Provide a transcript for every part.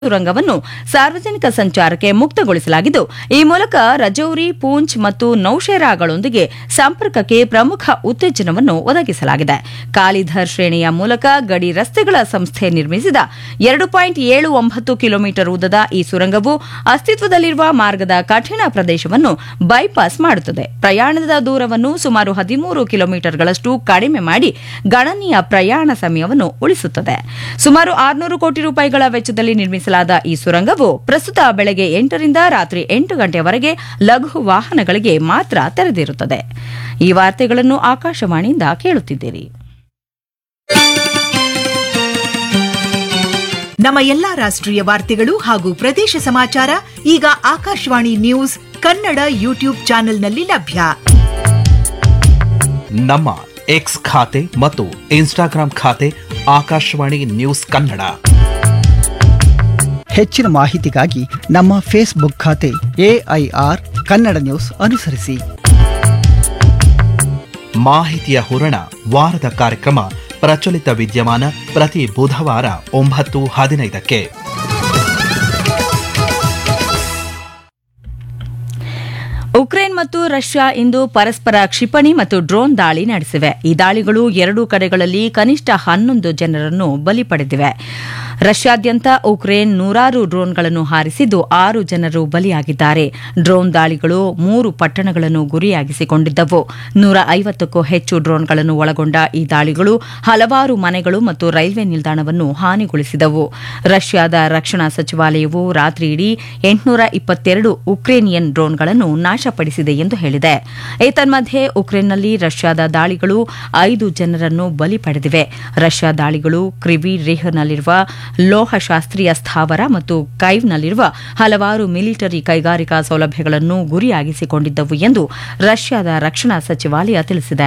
ಸುರಂಗವನ್ನು ಸಾರ್ವಜನಿಕ ಸಂಚಾರಕ್ಕೆ ಮುಕ್ತಗೊಳಿಸಲಾಗಿದ್ದು ಈ ಮೂಲಕ ರಜೌರಿ ಪೂಂಚ್ ಮತ್ತು ನೌಶೇರಾಗಳೊಂದಿಗೆ ಸಂಪರ್ಕಕ್ಕೆ ಪ್ರಮುಖ ಉತ್ತೇಜನವನ್ನು ಒದಗಿಸಲಾಗಿದೆ ಕಾಲಿಧರ್ ಶ್ರೇಣಿಯ ಮೂಲಕ ಗಡಿ ರಸ್ತೆಗಳ ಸಂಸ್ಥೆ ನಿರ್ಮಿಸಿದ ಎರಡು ಪಾಯಿಂಟ್ ಏಳು ಒಂಬತ್ತು ಕಿಲೋಮೀಟರ್ ಉದ್ದದ ಈ ಸುರಂಗವು ಅಸ್ತಿತ್ವದಲ್ಲಿರುವ ಮಾರ್ಗದ ಕಠಿಣ ಪ್ರದೇಶವನ್ನು ಬೈಪಾಸ್ ಮಾಡುತ್ತದೆ ಪ್ರಯಾಣದ ದೂರವನ್ನು ಸುಮಾರು ಹದಿಮೂರು ಕಿಲೋಮೀಟರ್ಗಳಷ್ಟು ಕಡಿಮೆ ಮಾಡಿ ಗಣನೀಯ ಪ್ರಯಾಣ ಸಮಯವನ್ನು ಉಳಿಸುತ್ತದೆ ಸುಮಾರು ಆರುನೂರು ಕೋಟಿ ರೂಪಾಯಿಗಳ ವೆಚ್ಚದಲ್ಲಿ ನಿರ್ಮಿಸಲಾದ ಈ ಸುರಂಗವು ಪ್ರಸ್ತುತ ಬೆಳಗ್ಗೆ ಎಂಟರಿಂದ ರಾತ್ರಿ ಎಂಟು ಗಂಟೆಯವರೆಗೆ ಲಘು ವಾಹನಗಳಿಗೆ ಮಾತ್ರ ತೆರೆದಿರುತ್ತದೆ ಈ ವಾರ್ತೆಗಳನ್ನು ಆಕಾಶವಾಣಿಯಿಂದ ಕೇಳುತ್ತಿದ್ದೀರಿ ನಮ್ಮ ಎಲ್ಲಾ ರಾಷ್ಟ್ರೀಯ ವಾರ್ತೆಗಳು ಹಾಗೂ ಪ್ರದೇಶ ಸಮಾಚಾರ ಈಗ ಆಕಾಶವಾಣಿ ನ್ಯೂಸ್ ಕನ್ನಡ ಯೂಟ್ಯೂಬ್ ಚಾನೆಲ್ನಲ್ಲಿ ಲಭ್ಯ ನಮ್ಮ ಎಕ್ಸ್ ಖಾತೆ ಮತ್ತು ಇನ್ಸ್ಟಾಗ್ರಾಂ ಖಾತೆ ಆಕಾಶವಾಣಿ ನ್ಯೂಸ್ ಕನ್ನಡ ಹೆಚ್ಚಿನ ಮಾಹಿತಿಗಾಗಿ ನಮ್ಮ ಫೇಸ್ಬುಕ್ ಖಾತೆ ಎಐಆರ್ ಕನ್ನಡ ನ್ಯೂಸ್ ಅನುಸರಿಸಿ ಮಾಹಿತಿಯ ಹೂರಣ ವಾರದ ಕಾರ್ಯಕ್ರಮ ಪ್ರಚಲಿತ ವಿದ್ಯಮಾನ ಪ್ರತಿ ಬುಧವಾರ ಒಂಬತ್ತು ಹದಿನೈದಕ್ಕೆ ಉಕ್ರೇನ್ ಮತ್ತು ರಷ್ಯಾ ಇಂದು ಪರಸ್ಪರ ಕ್ಷಿಪಣಿ ಮತ್ತು ಡ್ರೋನ್ ದಾಳಿ ನಡೆಸಿವೆ ಈ ದಾಳಿಗಳು ಎರಡೂ ಕಡೆಗಳಲ್ಲಿ ಕನಿಷ್ಠ ಹನ್ನೊಂದು ಜನರನ್ನು ಬಲಿ ಪಡೆದಿವೆ ರಷ್ಯಾದ್ಯಂತ ಉಕ್ರೇನ್ ನೂರಾರು ಡ್ರೋನ್ಗಳನ್ನು ಹಾರಿಸಿದ್ದು ಆರು ಜನರು ಬಲಿಯಾಗಿದ್ದಾರೆ ಡ್ರೋನ್ ದಾಳಿಗಳು ಮೂರು ಪಟ್ಟಣಗಳನ್ನು ಗುರಿಯಾಗಿಸಿಕೊಂಡಿದ್ದವು ನೂರ ಐವತ್ತಕ್ಕೂ ಹೆಚ್ಚು ಡ್ರೋನ್ಗಳನ್ನು ಒಳಗೊಂಡ ಈ ದಾಳಿಗಳು ಹಲವಾರು ಮನೆಗಳು ಮತ್ತು ರೈಲ್ವೆ ನಿಲ್ದಾಣವನ್ನು ಹಾನಿಗೊಳಿಸಿದವು ರಷ್ಯಾದ ರಕ್ಷಣಾ ಸಚಿವಾಲಯವು ರಾತ್ರಿಯಿಡೀ ಎಂಟುನೂರ ಇಪ್ಪತ್ತೆರಡು ಉಕ್ರೇನಿಯನ್ ಡ್ರೋನ್ಗಳನ್ನು ನಾಶಪಡಿಸಿದೆ ಎಂದು ಹೇಳಿದೆ ಏತನ್ಮಧ್ಯೆ ಉಕ್ರೇನ್ನಲ್ಲಿ ರಷ್ಯಾದ ದಾಳಿಗಳು ಐದು ಜನರನ್ನು ಬಲಿ ಪಡೆದಿವೆ ರಷ್ಯಾ ದಾಳಿಗಳು ಕ್ರಿವಿ ರೇಹ್ನಲ್ಲಿರುವ ಲೋಹಶಾಸ್ತ್ರೀಯ ಸ್ಥಾವರ ಮತ್ತು ಕೈವ್ನಲ್ಲಿರುವ ಹಲವಾರು ಮಿಲಿಟರಿ ಕೈಗಾರಿಕಾ ಸೌಲಭ್ಯಗಳನ್ನು ಗುರಿಯಾಗಿಸಿಕೊಂಡಿದ್ದವು ಎಂದು ರಷ್ಯಾದ ರಕ್ಷಣಾ ಸಚಿವಾಲಯ ತಿಳಿಸಿದೆ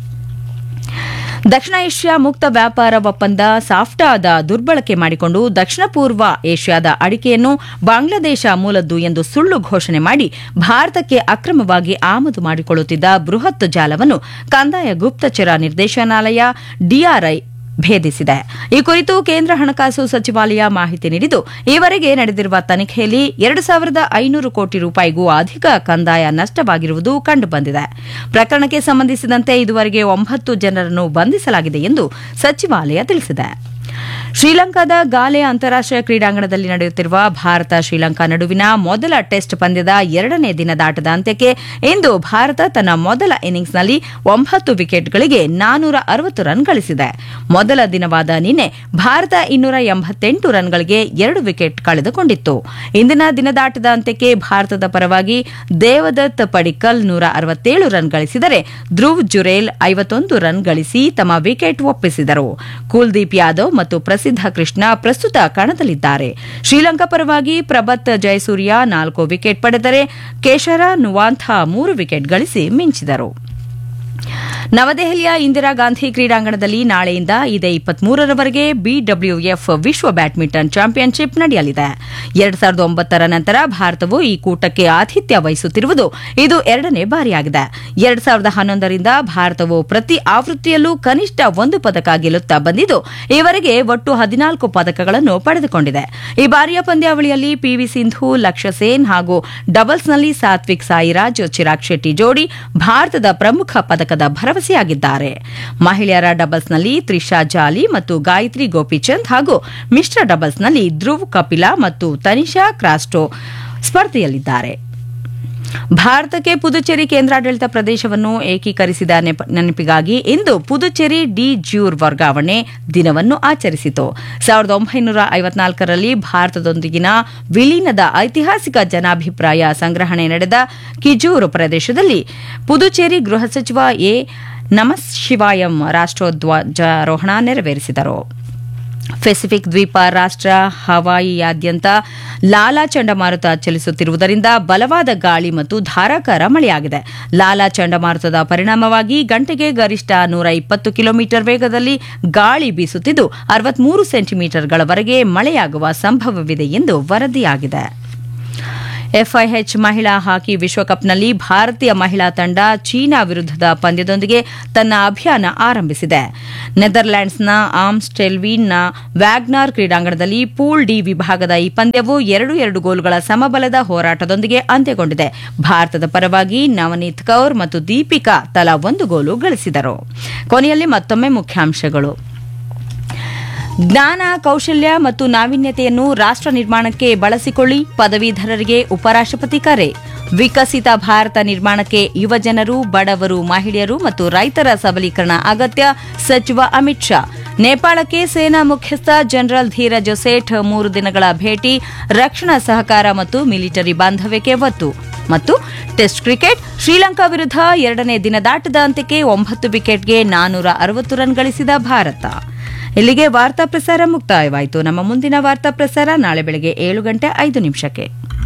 ದಕ್ಷಿಣ ಏಷ್ಯಾ ಮುಕ್ತ ವ್ಯಾಪಾರ ಒಪ್ಪಂದ ಸಾಫ್ಟಾದ ದುರ್ಬಳಕೆ ಮಾಡಿಕೊಂಡು ದಕ್ಷಿಣ ಪೂರ್ವ ಏಷ್ಯಾದ ಅಡಿಕೆಯನ್ನು ಬಾಂಗ್ಲಾದೇಶ ಮೂಲದ್ದು ಎಂದು ಸುಳ್ಳು ಘೋಷಣೆ ಮಾಡಿ ಭಾರತಕ್ಕೆ ಅಕ್ರಮವಾಗಿ ಆಮದು ಮಾಡಿಕೊಳ್ಳುತ್ತಿದ್ದ ಬೃಹತ್ ಜಾಲವನ್ನು ಕಂದಾಯ ಗುಪ್ತಚರ ನಿರ್ದೇಶನಾಲಯ ಡಿಆರ್ಐ ಭೇದಿಸಿದೆ ಈ ಕುರಿತು ಕೇಂದ್ರ ಹಣಕಾಸು ಸಚಿವಾಲಯ ಮಾಹಿತಿ ನೀಡಿದ್ದು ಈವರೆಗೆ ನಡೆದಿರುವ ತನಿಖೆಯಲ್ಲಿ ಎರಡು ಸಾವಿರದ ಐನೂರು ಕೋಟಿ ರೂಪಾಯಿಗೂ ಅಧಿಕ ಕಂದಾಯ ನಷ್ಟವಾಗಿರುವುದು ಕಂಡುಬಂದಿದೆ ಪ್ರಕರಣಕ್ಕೆ ಸಂಬಂಧಿಸಿದಂತೆ ಇದುವರೆಗೆ ಒಂಬತ್ತು ಜನರನ್ನು ಬಂಧಿಸಲಾಗಿದೆ ಎಂದು ಸಚಿವಾಲಯ ತಿಳಿಸಿದೆ ಶ್ರೀಲಂಕಾದ ಗಾಲೆ ಅಂತಾರಾಷ್ಟೀಯ ಕ್ರೀಡಾಂಗಣದಲ್ಲಿ ನಡೆಯುತ್ತಿರುವ ಭಾರತ ಶ್ರೀಲಂಕಾ ನಡುವಿನ ಮೊದಲ ಟೆಸ್ಟ್ ಪಂದ್ಯದ ಎರಡನೇ ದಿನದಾಟದ ಅಂತ್ಯಕ್ಕೆ ಇಂದು ಭಾರತ ತನ್ನ ಮೊದಲ ಇನ್ನಿಂಗ್ಸ್ನಲ್ಲಿ ಒಂಬತ್ತು ವಿಕೆಟ್ಗಳಿಗೆ ನಾನೂರ ಅರವತ್ತು ರನ್ ಗಳಿಸಿದೆ ಮೊದಲ ದಿನವಾದ ನಿನ್ನೆ ಭಾರತ ಇನ್ನೂರ ಎಂಬತ್ತೆಂಟು ರನ್ಗಳಿಗೆ ಎರಡು ವಿಕೆಟ್ ಕಳೆದುಕೊಂಡಿತ್ತು ಇಂದಿನ ದಿನದಾಟದ ಅಂತ್ಯಕ್ಕೆ ಭಾರತದ ಪರವಾಗಿ ದೇವದತ್ ಪಡಿಕ್ಕಲ್ ನೂರ ಅರವತ್ತೇಳು ರನ್ ಗಳಿಸಿದರೆ ಧ್ರುವ್ ಜುರೇಲ್ ಐವತ್ತೊಂದು ರನ್ ಗಳಿಸಿ ತಮ್ಮ ವಿಕೆಟ್ ಒಪ್ಪಿಸಿದರು ಕುಲ್ದೀಪ್ ಯಾದವ್ ಮತ್ತು ಪ್ರಸಿದ್ಧ ಕೃಷ್ಣ ಪ್ರಸ್ತುತ ಕಣದಲ್ಲಿದ್ದಾರೆ ಶ್ರೀಲಂಕಾ ಪರವಾಗಿ ಪ್ರಭತ್ ಜಯಸೂರ್ಯ ನಾಲ್ಕು ವಿಕೆಟ್ ಪಡೆದರೆ ಕೇಶರ ನುವಾಂಥ ಮೂರು ವಿಕೆಟ್ ಗಳಿಸಿ ಮಿಂಚಿದರು ನವದೆಹಲಿಯ ಇಂದಿರಾ ಗಾಂಧಿ ಕ್ರೀಡಾಂಗಣದಲ್ಲಿ ನಾಳೆಯಿಂದ ಇದೇ ಇಪ್ಪತ್ಮೂರರವರೆಗೆ ಬಿಡಬ್ಲ್ಯೂಎಫ್ ವಿಶ್ವ ಬ್ಯಾಡ್ಮಿಂಟನ್ ಚಾಂಪಿಯನ್ಶಿಪ್ ನಡೆಯಲಿದೆ ಎರಡ್ ಸಾವಿರದ ಒಂಬತ್ತರ ನಂತರ ಭಾರತವು ಈ ಕೂಟಕ್ಕೆ ಆತಿಥ್ಯ ವಹಿಸುತ್ತಿರುವುದು ಇದು ಎರಡನೇ ಬಾರಿಯಾಗಿದೆ ಎರಡ್ ಸಾವಿರದ ಹನ್ನೊಂದರಿಂದ ಭಾರತವು ಪ್ರತಿ ಆವೃತ್ತಿಯಲ್ಲೂ ಕನಿಷ್ಠ ಒಂದು ಪದಕ ಗೆಲ್ಲುತ್ತಾ ಬಂದಿದ್ದು ಈವರೆಗೆ ಒಟ್ಟು ಹದಿನಾಲ್ಕು ಪದಕಗಳನ್ನು ಪಡೆದುಕೊಂಡಿದೆ ಈ ಬಾರಿಯ ಪಂದ್ಯಾವಳಿಯಲ್ಲಿ ಪಿವಿ ಸಿಂಧು ಲಕ್ಷ್ಯ ಸೇನ್ ಹಾಗೂ ಡಬಲ್ಸ್ನಲ್ಲಿ ಸಾತ್ವಿಕ್ ಸಾಯಿರಾಜ್ ಚಿರಾಗ್ ಶೆಟ್ಟಿ ಜೋಡಿ ಭಾರತದ ಪ್ರಮುಖ ಪದಕದ ಭರವಸೆಯಾಗಿದ್ದಾರೆ ಮಹಿಳೆಯರ ಡಬಲ್ಸ್ನಲ್ಲಿ ತ್ರಿಷಾ ಜಾಲಿ ಮತ್ತು ಗಾಯತ್ರಿ ಗೋಪಿಚಂದ್ ಹಾಗೂ ಮಿಶ್ರ ಡಬಲ್ಸ್ನಲ್ಲಿ ಧ್ರುವ್ ಕಪಿಲಾ ಮತ್ತು ತನಿಷಾ ಕ್ರಾಸ್ಟೋ ಸ್ಪರ್ಧೆಯಲ್ಲಿದ್ದಾರೆ ಭಾರತಕ್ಕೆ ಪುದುಚೇರಿ ಕೇಂದ್ರಾಡಳಿತ ಪ್ರದೇಶವನ್ನು ಏಕೀಕರಿಸಿದ ನೆಪ- ನೆನಪಿಗಾಗಿ ಇಂದು ಪುದುಚೇರಿ ಡಿ ಜ್ಯೂರ್ ವರ್ಗಾವಣೆ ದಿನವನ್ನು ಆಚರಿಸಿತು ಸಾವಿರದ ಒಂಬೈನೂರ ಐವತ್ನಾಲ್ಕರಲ್ಲಿ ಭಾರತದೊಂದಿಗಿನ ವಿಲೀನದ ಐತಿಹಾಸಿಕ ಜನಾಭಿಪ್ರಾಯ ಸಂಗ್ರಹಣೆ ನಡೆದ ಕಿಜೂರು ಪ್ರದೇಶದಲ್ಲಿ ಪುದುಚೇರಿ ಗೃಹ ಸಚಿವ ಎ ನಮಃ ಶಿವಾಯಂ ರಾಷ್ಟ್ರೋಧ್ವಜಾರೋಹಣ ನೆರವೇರಿಸಿದರು ಪೆಸಿಫಿಕ್ ದ್ವೀಪ ರಾಷ್ಟ್ರ ಹವಾಯಿಯಾದ್ಯಂತ ಲಾಲಾ ಚಂಡಮಾರುತ ಚಲಿಸುತ್ತಿರುವುದರಿಂದ ಬಲವಾದ ಗಾಳಿ ಮತ್ತು ಧಾರಾಕಾರ ಮಳೆಯಾಗಿದೆ ಲಾಲಾ ಚಂಡಮಾರುತದ ಪರಿಣಾಮವಾಗಿ ಗಂಟೆಗೆ ಗರಿಷ್ಠ ನೂರ ಇಪ್ಪತ್ತು ಕಿಲೋಮೀಟರ್ ವೇಗದಲ್ಲಿ ಗಾಳಿ ಬೀಸುತ್ತಿದ್ದು ಅರವತ್ಮೂರು ಸೆಂಟಿಮೀಟರ್ಗಳವರೆಗೆ ಮಳೆಯಾಗುವ ಸಂಭವವಿದೆ ಎಂದು ವರದಿಯಾಗಿದೆ ಎಫ್ಐಎಚ್ ಮಹಿಳಾ ಹಾಕಿ ವಿಶ್ವಕಪ್ನಲ್ಲಿ ಭಾರತೀಯ ಮಹಿಳಾ ತಂಡ ಚೀನಾ ವಿರುದ್ಧದ ಪಂದ್ಯದೊಂದಿಗೆ ತನ್ನ ಅಭಿಯಾನ ಆರಂಭಿಸಿದೆ ನೆದರ್ಲ್ಯಾಂಡ್ಸ್ನ ಆಮ್ಸ್ಟೆಲ್ವೀನ್ನ ವ್ಯಾಗ್ನಾರ್ ಕ್ರೀಡಾಂಗಣದಲ್ಲಿ ಪೂಲ್ ಡಿ ವಿಭಾಗದ ಈ ಪಂದ್ಯವು ಎರಡು ಎರಡು ಗೋಲುಗಳ ಸಮಬಲದ ಹೋರಾಟದೊಂದಿಗೆ ಅಂತ್ಯಗೊಂಡಿದೆ ಭಾರತದ ಪರವಾಗಿ ನವನೀತ್ ಕೌರ್ ಮತ್ತು ದೀಪಿಕಾ ತಲಾ ಒಂದು ಗೋಲು ಗಳಿಸಿದರು ಕೊನೆಯಲ್ಲಿ ಮತ್ತೊಮ್ಮೆ ಮುಖ್ಯಾಂಶಗಳು ಜ್ಞಾನ ಕೌಶಲ್ಯ ಮತ್ತು ನಾವೀನ್ಯತೆಯನ್ನು ರಾಷ್ಟ್ರ ನಿರ್ಮಾಣಕ್ಕೆ ಬಳಸಿಕೊಳ್ಳಿ ಪದವೀಧರರಿಗೆ ಉಪರಾಷ್ಟ್ರಪತಿ ಕರೆ ವಿಕಸಿತ ಭಾರತ ನಿರ್ಮಾಣಕ್ಕೆ ಯುವಜನರು ಬಡವರು ಮಹಿಳೆಯರು ಮತ್ತು ರೈತರ ಸಬಲೀಕರಣ ಅಗತ್ಯ ಸಚಿವ ಅಮಿತ್ ಶಾ ನೇಪಾಳಕ್ಕೆ ಸೇನಾ ಮುಖ್ಯಸ್ಥ ಜನರಲ್ ಧೀರಜ್ ಸೇಠ್ ಮೂರು ದಿನಗಳ ಭೇಟಿ ರಕ್ಷಣಾ ಸಹಕಾರ ಮತ್ತು ಮಿಲಿಟರಿ ಬಾಂಧವ್ಯಕ್ಕೆ ಒತ್ತು ಮತ್ತು ಟೆಸ್ಟ್ ಕ್ರಿಕೆಟ್ ಶ್ರೀಲಂಕಾ ವಿರುದ್ಧ ಎರಡನೇ ದಿನದಾಟದ ಅಂತ್ಯಕ್ಕೆ ಒಂಬತ್ತು ವಿಕೆಟ್ಗೆ ನಾನೂರ ಅರವತ್ತು ರನ್ ಗಳಿಸಿದ ಭಾರತ ಇಲ್ಲಿಗೆ ವಾರ್ತಾ ಪ್ರಸಾರ ಮುಕ್ತಾಯವಾಯಿತು ನಮ್ಮ ಮುಂದಿನ ವಾರ್ತಾ ಪ್ರಸಾರ ನಾಳೆ ಬೆಳಗ್ಗೆ ಏಳು ಗಂಟೆ ಐದು ನಿಮಿಷಕ್ಕೆ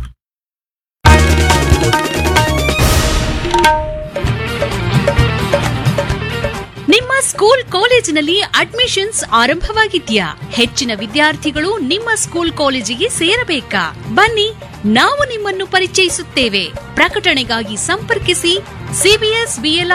ನಿಮ್ಮ ಸ್ಕೂಲ್ ಕಾಲೇಜಿನಲ್ಲಿ ಅಡ್ಮಿಷನ್ಸ್ ಆರಂಭವಾಗಿದ್ಯಾ ಹೆಚ್ಚಿನ ವಿದ್ಯಾರ್ಥಿಗಳು ನಿಮ್ಮ ಸ್ಕೂಲ್ ಕಾಲೇಜಿಗೆ ಸೇರಬೇಕಾ ಬನ್ನಿ ನಾವು ನಿಮ್ಮನ್ನು ಪರಿಚಯಿಸುತ್ತೇವೆ ಪ್ರಕಟಣೆಗಾಗಿ ಸಂಪರ್ಕಿಸಿ ಸಿಬಿಎಸ್ ಬಿಎಲ್